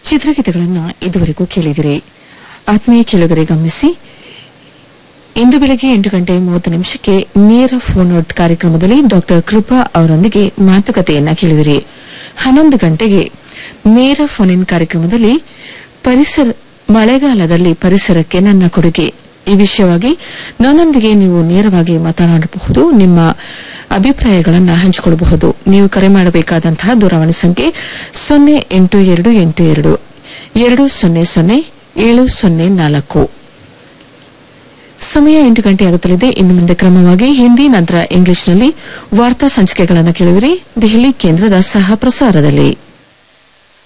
ಚಿತ್ರಗೀತೆಗಳನ್ನು ಇದುವರೆಗೂ ಕೇಳಿದಿರಿ ಆತ್ಮೀಯ ಕೇಳುಗರೆ ಗಮನಿಸಿ ಇಂದು ಬೆಳಗ್ಗೆ ಎಂಟು ಗಂಟೆ ಮೂವತ್ತು ನಿಮಿಷಕ್ಕೆ ನೇರ ಫೋನ್ ಔಟ್ ಕಾರ್ಯಕ್ರಮದಲ್ಲಿ ಡಾಕ್ಟರ್ ಕೃಪಾ ಅವರೊಂದಿಗೆ ಮಾತುಕತೆಯನ್ನ ಕೇಳುವಿರಿ ಹನ್ನೊಂದು ಗಂಟೆಗೆ ನೇರ ಫೋನ್ ಇನ್ ಕಾರ್ಯಕ್ರಮದಲ್ಲಿ ಪರಿಸರ ಮಳೆಗಾಲದಲ್ಲಿ ಪರಿಸರಕ್ಕೆ ನನ್ನ ಕೊಡುಗೆ ಈ ವಿಷಯವಾಗಿ ನನ್ನೊಂದಿಗೆ ನೀವು ನೇರವಾಗಿ ಮಾತನಾಡಬಹುದು ನಿಮ್ಮ ಅಭಿಪ್ರಾಯಗಳನ್ನು ಹಂಚಿಕೊಳ್ಳಬಹುದು ನೀವು ಕರೆ ಮಾಡಬೇಕಾದಂತಹ ದೂರವಾಣಿ ಸಂಖ್ಯೆ ಸೊನ್ನೆ ಎಂಟು ಎರಡು ಎಂಟು ಎರಡು ಎರಡು ಸೊನ್ನೆ ಸೊನ್ನೆ ಏಳು ಸೊನ್ನೆ ನಾಲ್ಕು ಸಮಯ ಎಂಟು ಗಂಟೆ ಆಗುತ್ತಲಿದೆ ಇನ್ನು ಮುಂದೆ ಕ್ರಮವಾಗಿ ಹಿಂದಿ ನಂತರ ಇಂಗ್ಲಿಷ್ನಲ್ಲಿ ವಾರ್ತಾ ಸಂಚಿಕೆಗಳನ್ನು ಕೇಳುವಿರಿ ದೆಹಲಿ ಕೇಂದ್ರದ ಸಹ ಪ್ರಸಾರದಲ್ಲಿ